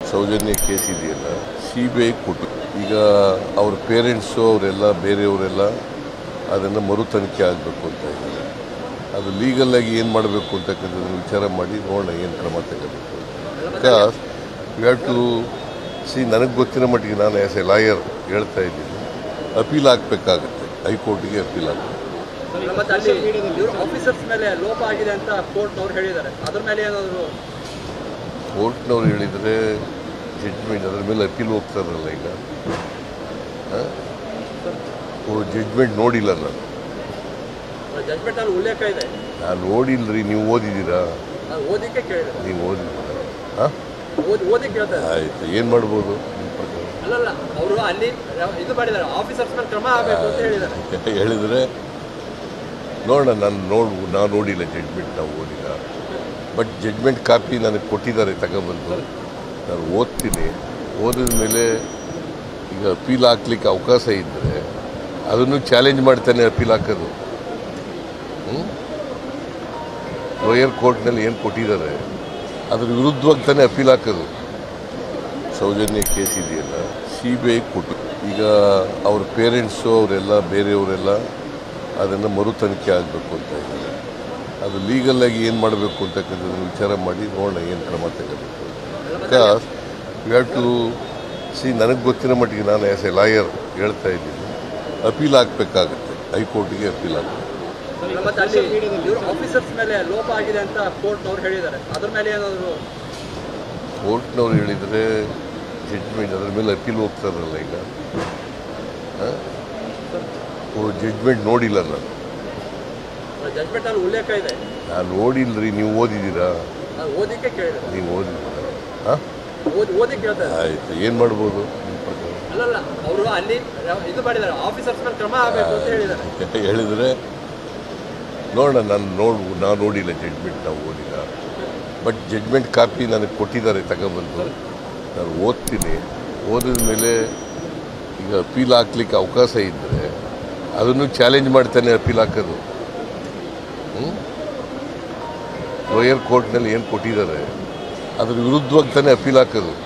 Soujanya case ಇದೆಯಲ್ಲ C B I ಕೊಟ್ಟು ಈಗ ಅವ್ರ ಪೇರೆಂಟ್ಸು ಅವರೆಲ್ಲ ಬೇರೆಯವರೆಲ್ಲ ಅದನ್ನು ಮರು ತನಿಖೆ ಆಗಬೇಕು ಅಂತ ಇದ್ದಾರೆ ಅದು ಲೀಗಲ್ಲಾಗಿ ಏನು ಮಾಡಬೇಕು ಅಂತಕ್ಕಂಥದ್ದನ್ನು ವಿಚಾರ ಮಾಡಿ ನೋಡೋಣ ಏನು ಕ್ರಮ ತಗೋಬೇಕು because you have to see ನನಗೆ ಗೊತ್ತಿರೋ ಮಟ್ಟಿಗೆ ನಾನು ಆ್ಯಸ್ ಎ ಲಾಯರ್ ಹೇಳ್ತಾ ಇದ್ದೀನಿ ಅಪೀಲ್ ಆಗಬೇಕಾಗತ್ತೆ ಹೈಕೋರ್ಟಿಗೆ ಅಪೀಲ್ ಆಗಬೇಕು ಮತ್ತೆ ಅಲ್ಲಿ ಇವ್ರ ಆಫೀಸರ್ಸ್ ಮೇಲೆ ಲೋಪ ಆಗಿದೆ ಅಂತ ಕೋರ್ಟ್ನವ್ರು ಹೇಳಿದ್ದಾರೆ ಅದ್ರ ಮೇಲೆ ಏನಾದ್ರು ಕೋರ್ಟ್ನವ್ರು ಹೇಳಿದರೆ ಜಡ್ಜ್ಮೆಂಟ್ ಅದ್ರ ಮೇಲೆ ಅಪೀಲ್ ಹೋಗ್ತಾರಲ್ಲ ಈಗ ಜಡ್ಜ್ಮೆಂಟ್ ನೋಡಿಲ್ಲ ನಾನು ಜಜ್ಮೆಂಟ್ ಅಲ್ಲಿ ಉಲ್ಲೇಖ ಇದೆ ನಾನು ನೋಡಿಲ್ರಿ ನೀವು ಓದಿದ್ದೀರಾ ಅದು ಓದಿಕ್ಕೆ ಕೇಳಿದೆ ನೀವು ಓದಿದ್ದೀರಾ ಹಾಂ ಓದಿ ಓದಿ ಕೇಳ್ತಾ ಇದ್ದಾರೆ ಆಯಿತು ಏನು ಮಾಡ್ಬೋದು ನಿಮ್ಮ ಪ್ರಕಾರ ಅಲ್ಲಲ್ಲ ಅವರು ಅಲ್ಲಿ ಇದು ಮಾಡಿದ್ದಾರೆ ಆಫೀಸರ್ಸ್ ಮೇಲೆ ಕ್ರಮ ಆಗಬೇಕು ಅಂತ ಹೇಳಿದ್ದಾರೆ ಹೇಳಿದರೆ ನೋಡೋಣ ನಾನು ನೋಡ್ ನಾನು ನೋಡಿಲ್ಲ ಜಡ್ಜ್ಮೆಂಟ್ ನಾವು ಓದಿಲ್ಲ ಬಟ್ ಜಡ್ಜ್ಮೆಂಟ್ ಕಾಪಿ ನನಗೆ ಕೊಟ್ಟಿದ್ದಾರೆ ತಗೊಬಂದು ನಾನು ಓದ್ತೀನಿ ಓದಿದ ಮೇಲೆ ಈಗ ಅಪೀಲ್ ಹಾಕ್ಲಿಕ್ಕೆ ಅವಕಾಶ ಇದ್ದರೆ ಅದನ್ನು ಚಾಲೆಂಜ್ ಮಾಡ್ತಾನೆ ಅಪೀಲ್ ಹಾಕೋದು ಲೋಯರ್ ಕೋರ್ಟ್ನಲ್ಲಿ ಏನು ಕೊಟ್ಟಿದ್ದಾರೆ ಅದ್ರ ವಿರುದ್ಧವಾಗಿ ತಾನೇ ಅಪೀಲ್ ಹಾಕೋದು ಸೌಜನ್ಯ ಕೇಸ್ ಇದೆಯಲ್ಲ ಸಿ ಬಿ ಐ ಕೊಟ್ಟು ಈಗ ಅವ್ರ ಪೇರೆಂಟ್ಸು ಅವರೆಲ್ಲ ಬೇರೆಯವರೆಲ್ಲ ಅದನ್ನು ಮರು ತನಿಖೆ ಆಗಬೇಕು ಅಂತ ಇದ್ದಾರೆ ಅದು ಲೀಗಲ್ಲಾಗಿ ಏನು ಮಾಡಬೇಕು ಅಂತಕ್ಕಂಥದ್ದನ್ನು ವಿಚಾರ ಮಾಡಿ ನೋಡೋಣ ಏನು ಕ್ರಮ ತಗೋಬೇಕು because you have to see ನನಗೆ ಗೊತ್ತಿರೋ ಮಟ್ಟಿಗೆ ನಾನು ಆ್ಯಸ್ ಎ ಲಾಯರ್ ಹೇಳ್ತಾ ಇದ್ದೀನಿ ಅಪೀಲ್ ಆಗಬೇಕಾಗತ್ತೆ ಹೈಕೋರ್ಟಿಗೆ ಅಪೀಲ್ ಆಗಬೇಕು ಮತ್ತೆ ಅಲ್ಲಿ ಇವ್ರ ಆಫೀಸರ್ಸ್ ಮೇಲೆ ಲೋಪ ಆಗಿದೆ ಅಂತ ಕೋರ್ಟ್ನವ್ರು ಹೇಳಿದ್ದಾರೆ ಅದ್ರ ಮೇಲೆ ಏನಾದ್ರು ಕೋರ್ಟ್ನವ್ರು ಹೇಳಿದರೆ ಜಡ್ಜ್ಮೆಂಟ್ ಅದ್ರ ಮೇಲೆ ಅಪೀಲ್ ಹೋಗ್ತಾರಲ್ಲ ಈಗ ಜಡ್ಜ್ಮೆಂಟ್ ನೋಡಿಲ್ಲ ನಾನು ಜಜ್ಮೆಂಟ್ ಅಲ್ಲಿ ಉಲ್ಲೇಖ ಇದೆ ನಾನು ನೋಡಿಲ್ರಿ ನೀವು ಓದಿದ್ದೀರಾ ಅದು ಓದಿಕ್ಕೆ ಕೇಳಿದೆ ನೀವು ಓದಿದ್ದೀರಾ ಹಾಂ ಓದಿ ಓದಿ ಕೇಳ್ತಾ ಇದ್ದಾರೆ ಆಯಿತು ಏನು ಮಾಡ್ಬೋದು ನಿಮ್ಮ ಪ್ರಕಾರ ಅಲ್ಲಲ್ಲ ಅವರು ಅಲ್ಲಿ ಇದು ಮಾಡಿದ್ದಾರೆ ಆಫೀಸರ್ಸ್ ಮೇಲೆ ಕ್ರಮ ಆಗಬೇಕು ಅಂತ ಹೇಳಿದ್ದಾರೆ ಹೇಳಿದರೆ ನೋಡೋಣ ನಾನು ನೋಡ್ ನಾನು ನೋಡಿಲ್ಲ ಜಡ್ಜ್ಮೆಂಟ್ ನಾವು ಓದಿಲ್ಲ ಬಟ್ ಜಡ್ಜ್ಮೆಂಟ್ ಕಾಪಿ ನನಗೆ ಕೊಟ್ಟಿದ್ದಾರೆ ತಗೊಬಂದು ನಾನು ಓದ್ತೀನಿ ಓದಿದ ಮೇಲೆ ಈಗ ಅಪೀಲ್ ಹಾಕ್ಲಿಕ್ಕೆ ಅವಕಾಶ ಇದ್ದರೆ ಅದನ್ನು ಚಾಲೆಂಜ್ ಮಾಡ್ತಾನೆ ಅಪೀಲ್ ಹಾಕೋದು ಲೋಯರ್ ಕೋರ್ಟ್ನಲ್ಲಿ ಏನು ಕೊಟ್ಟಿದ್ದಾರೆ ಅದ್ರ ವಿರುದ್ಧವಾಗಿ ತಾನೇ ಅಪೀಲ್ ಹಾಕೋದು